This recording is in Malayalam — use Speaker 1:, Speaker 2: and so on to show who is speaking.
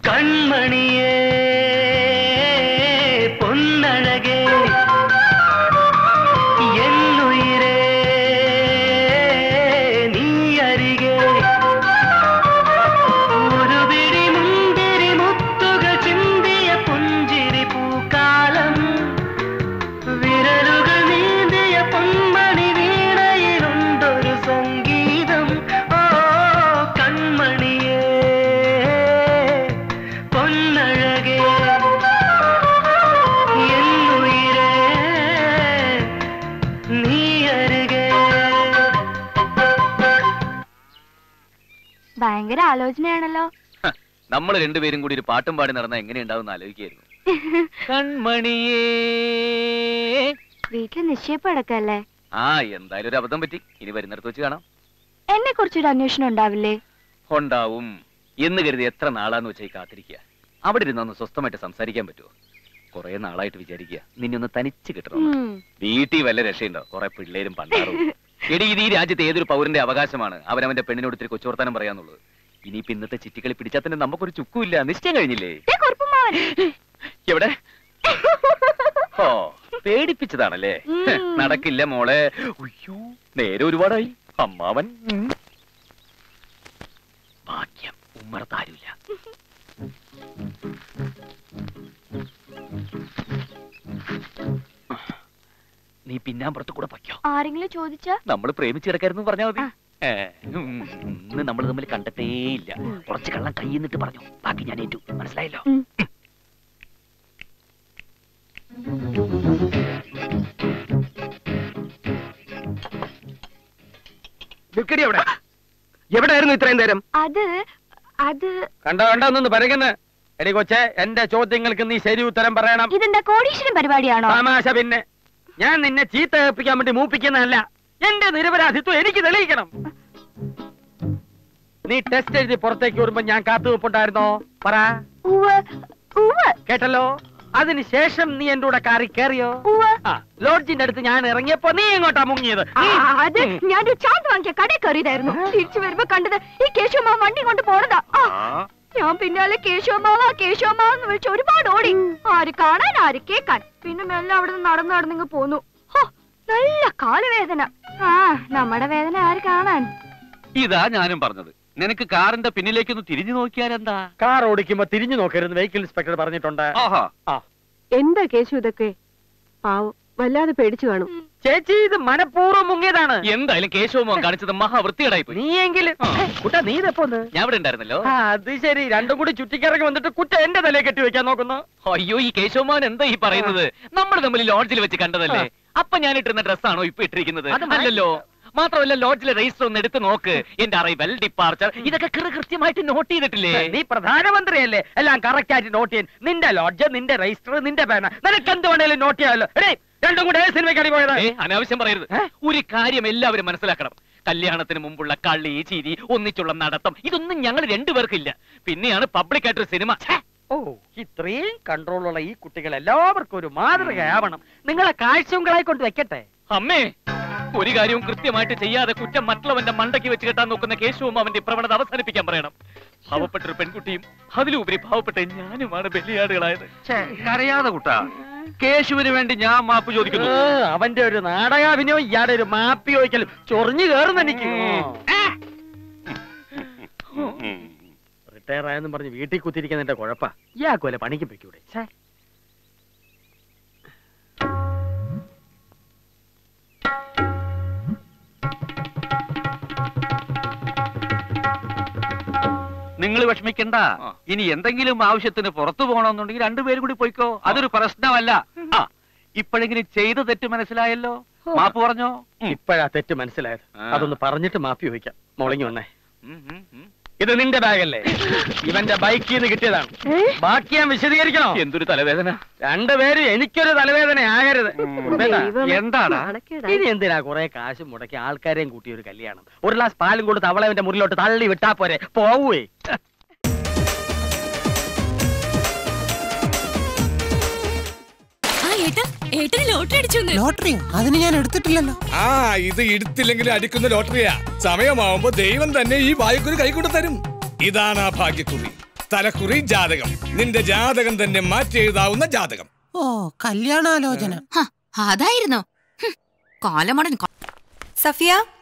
Speaker 1: கண்மணியே பொன்னழகே என்னுயிரே நீ அருகே ஒரு பிடி முந்திரி முத்துக சிந்திய புஞ்சிரி பூக்காலம் വിരലുകൾ നീന്തിയ പൊന്മണി വീണയിലുണ്ടൊരു സംഗീതം ഓ കൺമണിയേ പൊന്നഴകേ എന്നുയിരേ നീ അരുകേ
Speaker 2: ഭയങ്കര ആലോചനയാണല്ലോ
Speaker 3: നമ്മൾ രണ്ടുപേരും കൂടി ഒരു പാട്ടും പാടി നടന്ന എങ്ങനെയുണ്ടാവും ആലോചിക്കായിരുന്നു കൺമണിയേ
Speaker 2: വീട്ടിൽ നിശ്ചയിപ്പ് അടക്കല്ലേ
Speaker 3: ആ എന്തായാലും ഒരു അബദ്ധം പറ്റി ഇനി വരുന്നിടത്ത് വെച്ച് കാണാം
Speaker 2: എന്നെ കുറിച്ചൊരു അന്വേഷണം ഉണ്ടാവില്ലേ
Speaker 3: ഉണ്ടാവും എന്ന് കരുതി എത്ര നാളാന്ന് വെച്ചാൽ കാത്തിരിക്കുക അവിടെ ഇരുന്നൊന്ന് സ്വസ്ഥമായിട്ട് സംസാരിക്കാൻ പറ്റുമോ കുറെ നാളായിട്ട് വിചാരിക്കുക നിന്നെ ഒന്ന് തനിച്ച് കിട്ടണം
Speaker 2: ഉം.
Speaker 3: വീട്ടിൽ വല്ല രക്ഷയുണ്ടോ കുറെ പിള്ളേരും പണ്ടാറും എടി ഇത് ഈ രാജ്യത്തെ ഏതൊരു പൗരന്റെ അവകാശമാണ് അവനവന്റെ പെണ്ണിനോട് ഇത്തിരി കൊച്ചുവർത്താനം പറയാന്നുള്ളത് ഇനിയിപ്പോ ഇന്നത്തെ ചിറ്റിക്കളി പിടിച്ചാൽ തന്നെ നമുക്കൊരു ചുക്കുമില്ല നിശ്ചയം കഴിഞ്ഞില്ലേ
Speaker 2: ദേ കുറുപ്പുമാവൻ.
Speaker 3: എവിടെ ഓ പേടിപ്പിച്ചതാണല്ലേ
Speaker 2: ഉം.
Speaker 3: നടക്കില്ല മോളെ ഉയ്യോ നേരെ ഒരുപാടായി അമ്മാവൻ ഉം. ഭാഗ്യം ഉമ്മറത്താരുമില്ല നീ പിന്നാമ്പുറത്ത് കൂടെ പൊയ്ക്കോ
Speaker 2: ആരെങ്കിലും ചോദിച്ചാ
Speaker 3: നമ്മൾ പ്രേമിച്ച് കിടക്കായിരുന്നു പറഞ്ഞാൽ മതി
Speaker 2: ആ.
Speaker 3: ഏ, ഉം, ഇന്ന് നമ്മൾ തമ്മിൽ കണ്ടിട്ടേയില്ല കുറച്ച് കള്ളം കൈ നിന്നിട്ട് പറഞ്ഞു ബാക്കി ഞാൻ ഏറ്റു മനസ്സിലായല്ലോ
Speaker 2: ഉം.
Speaker 4: നിൽക്കടി അവിടെ എവിടെയായിരുന്നു ഇത്രയും നേരം
Speaker 2: അത് അത്
Speaker 4: കണ്ടോ കണ്ടോ നിന്ന് പരകുന്ന് എടി കൊച്ചെ എന്റെ ചോദ്യങ്ങൾക്ക് നീ ശരി ഉത്തരം പറയണം
Speaker 2: ഇതെന്താ കോടീശ്വരൻ പരിപാടിയാണോ
Speaker 4: തമാശ പിന്നെ ഞാൻ നിന്നെ ചീത്ത കേൾപ്പിക്കാൻ വേണ്ടി മൂപ്പിക്കുന്നതല്ല എന്റെ നിരപരാധിത്വം എനിക്ക് തെളിയിക്കണം നീ ടെസ്റ്റ് എഴുതി പുറത്തേക്ക് വരുമ്പോ ഞാൻ കാത്തുവെപ്പുണ്ടായിരുന്നോ പറ
Speaker 2: ഉവ്വ് ഉവ്വ്
Speaker 4: കേട്ടല്ലോ അതിനുശേഷം നീ എന്റെ കൂടെ കാറി കയറിയോ
Speaker 2: ഉവ്വ്
Speaker 4: ആ ലോഡ്ജിന്റെ അടുത്ത് ഞാൻ ഇറങ്ങിയപ്പോ നീ എങ്ങോട്ടാ മുങ്ങിയത്
Speaker 2: ആ, അത് ഞാനൊരു ചാന്ത് വാങ്ങിയ കടയിൽ കയറിയതായിരുന്നു തിരിച്ചു വരുമ്പോ കണ്ടത് ഈ കേശവമാവ വണ്ടി കൊണ്ട് പോണതാ ആ, ഞാൻ പിന്നാലെ കേശവമാവ കേശവമാവ എന്ന് വിളിച്ച് ഒരുപാട് ഓടി ആര് കാണാൻ ആര് കേക്കാൻ പിന്നെ മെല്ലെ അവിടെ നിന്ന് നടന്നു നടന്നിങ്ങ് പോന്നു ഹോ, നല്ല കാലുവേദന ആ നമ്മുടെ വേദന ആര് കാണാൻ
Speaker 3: ഇതാ ഞാനും പറഞ്ഞത് നിനക്ക് കാറിന്റെ പിന്നിലേക്കൊന്ന് തിരിഞ്ഞു നോക്കിയാൽ എന്താ
Speaker 4: കാർ ഓടിക്കുമ്പോ തിരിഞ്ഞു നോക്കരുത് വെഹിക്കിൾ ഇൻസ്പെക്ടർ പറഞ്ഞിട്ടുണ്ട്
Speaker 3: ആഹാ
Speaker 5: എന്താ കേശു ഇതൊക്കെ പാവം വല്ലാതെ പേടിച്ചു കാണും
Speaker 4: ചേച്ചി ഇത് മനഃപൂർവ്വം മുങ്ങിയതാണ്
Speaker 3: എന്തായാലും കേശവമോൻ കാണിച്ചത് മഹാവൃത്തികേടായി പോയി
Speaker 4: നീയെങ്കിലും കുട്ടാ നീ ഇതെപ്പോ ഒന്ന്?
Speaker 3: ഞാൻ ഇവിടെ ഉണ്ടായിരുന്നല്ലോ
Speaker 4: ആ, അത് ശരി രണ്ടും കൂടി ചുറ്റിക്കിറങ്ങി വന്നിട്ട് കുറ്റ എന്റെ തലയെ കെട്ടി വെക്കാൻ നോക്കുന്നു
Speaker 3: അയ്യോ ഈ കേശവമോൻ എന്താ ഈ പറയുന്നത് നമ്മൾ തമ്മിൽ ലോഡ്ജിൽ വെച്ച് കണ്ടതല്ലേ അപ്പൊ ഞാൻ ഇട്ടിരുന്ന ഡ്രസ്സാണോ ഇപ്പൊ ഇട്ടിരിക്കുന്നത്
Speaker 4: അത് മ-
Speaker 3: അല്ലല്ലോ മാത്രമല്ല ലോഡ്ജിലെ രജിസ്റ്റർ ഒന്ന് എടുത്ത് നോക്ക് എന്റെ അറൈവൽ ഡിപ്പാർച്ചർ ഇതൊക്കെ കൃ- കൃത്യമായിട്ട് നോട്ട് ചെയ്തിട്ടില്ലേ
Speaker 4: നീ പ്രധാനമന്ത്രിയല്ലേ എല്ലാം കറക്റ്റ് ആയിട്ട് നോട്ട് ചെയ്യാൻ നിന്റെ ലോഡ്ജ് നിന്റെ രജിസ്റ്റർ നിന്റെ പേന നിനക്ക് എന്ത് വേണേലും നോട്ട് ചെയ്യാമല്ലോ എടേ രണ്ടും കൂടെ ഏത് സിനിമയ്ക്കാണ് പോയത്
Speaker 3: ഏ അനാവശ്യം പറയരുത്
Speaker 4: ഏ?
Speaker 3: ഒരു കാര്യം എല്ലാവരും മനസ്സിലാക്കണം കല്യാണത്തിന് മുമ്പുള്ള കള്ളി ചിരി ഒന്നിച്ചുള്ള നടത്തം ഇതൊന്നും ഞങ്ങൾ രണ്ടുപേർക്കില്ല പിന്നെയാണ് പബ്ലിക് ആയിട്ടൊരു സിനിമ ഛേ,
Speaker 4: ഓ ഇത്രയും കൺട്രോളുള്ള ഈ കുട്ടികൾ എല്ലാവർക്കും ഒരു മാതൃകയാവണം നിങ്ങളെ കാഴ്ചകളായി കൊണ്ട് വെക്കട്ടെ
Speaker 3: അമ്മേ ഒരു കാര്യവും കൃത്യമായിട്ട് ചെയ്യാതെ കുറ്റം മറ്റുള്ളവന്റെ മണ്ടയ്ക്ക് വെച്ച് കെട്ടാൻ നോക്കുന്ന കേശവും അവന്റെ പ്രവണത അവസാനിപ്പിക്കാൻ പറയണം പാവപ്പെട്ട ഒരു പെൺകുട്ടിയും അതിലുപരി പാവപ്പെട്ട ഞാനുമാണ് ബലിയാടുകളായത് കരയാതെ കുട്ടാ കേശുവിന് വേണ്ടി ഞാൻ മാപ്പ് ചോദിക്കുന്നു
Speaker 4: ഏ, അവന്റെ ഒരു നാടകാഭിനയം ഇയാടെ ഒരു മാപ്പി ചോദിക്കലും ചൊറിഞ്ഞു കയറുന്ന എനിക്ക് റിട്ടയർ ആയെന്നും പറഞ്ഞ് വീട്ടിൽ കുത്തിരിക്കുന്നതിന്റെ കുഴപ്പ ഇയാൾക്കുമല്ലേ പണിക്ക് പൊയ്ക്കൂടെ ഛേ.
Speaker 6: നിങ്ങൾ വിഷമിക്കണ്ട
Speaker 3: ആ.
Speaker 6: ഇനി എന്തെങ്കിലും ആവശ്യത്തിന് പുറത്തു പോകണമെന്നുണ്ടെങ്കിൽ രണ്ടുപേരും കൂടി പോയിക്കോ അതൊരു പ്രശ്നമല്ല ആ ഇപ്പോഴെങ്കിലും ചെയ്ത തെറ്റ് മനസ്സിലായല്ലോ മാപ്പ് പറഞ്ഞോ ഉം.
Speaker 4: ഇപ്പോഴാ തെറ്റ് മനസ്സിലായത്
Speaker 3: ആ.
Speaker 4: അതൊന്ന് പറഞ്ഞിട്ട് മാപ്പി ചോദിക്കാം മുളങ്ങി വന്നേ
Speaker 3: ഉം, ഉം, ഉം.
Speaker 4: ഇത് നിന്റെ ബാഗല്ലേ ഇവന്റെ ബൈക്കിൽ നിന്ന് കിട്ടിയതാണ് ബാക്കി ഞാൻ വിശദീകരിക്കണോ
Speaker 3: എന്തൊരു തലവേദന
Speaker 4: രണ്ടുപേരും എനിക്കൊരു തലവേദന ആകരുത് ഉപ്പേട്ടാ,
Speaker 5: ദൈവമേ,
Speaker 6: എന്താടാ?
Speaker 5: നാണക്കേടാ.
Speaker 4: ഇനി എന്തിനാ കുറെ കാശ് മുടക്കി ആൾക്കാരെയും കൂട്ടി ഒരു കല്യാണം ഒരു ഗ്ലാസ് പാലും കൊടുത്ത് അവളെ അവന്റെ മുറിലോട്ട് തള്ളി വിട്ടാ പോരെ പോവേ
Speaker 7: ആ ഏട്ടാ ഏട്ടന് ലോട്ടറി അടിച്ചു
Speaker 8: ലോട്ടറി അതിന് ഞാൻ എടുത്തിട്ടില്ലല്ലോ
Speaker 9: ആ ഇത് എടുത്തില്ലെങ്കിലും അടിക്കുന്ന ലോട്ടറിയാ സമയമാവുമ്പോ ദൈവം തന്നെ ഈ വായുക്കുരു കൈക്കൊണ്ട് തരും ഇതാണ് ആ ഭാഗ്യക്കുറി സ്ഥലക്കുറി ജാതകം നിന്റെ ജാതകം തന്നെ മാറ്റി എഴുതാവുന്ന ജാതകം
Speaker 8: ഓ കല്യാണാലോചന
Speaker 7: അതായിരുന്നോ ഹും, കാലമടൻ ക-
Speaker 10: സഫിയ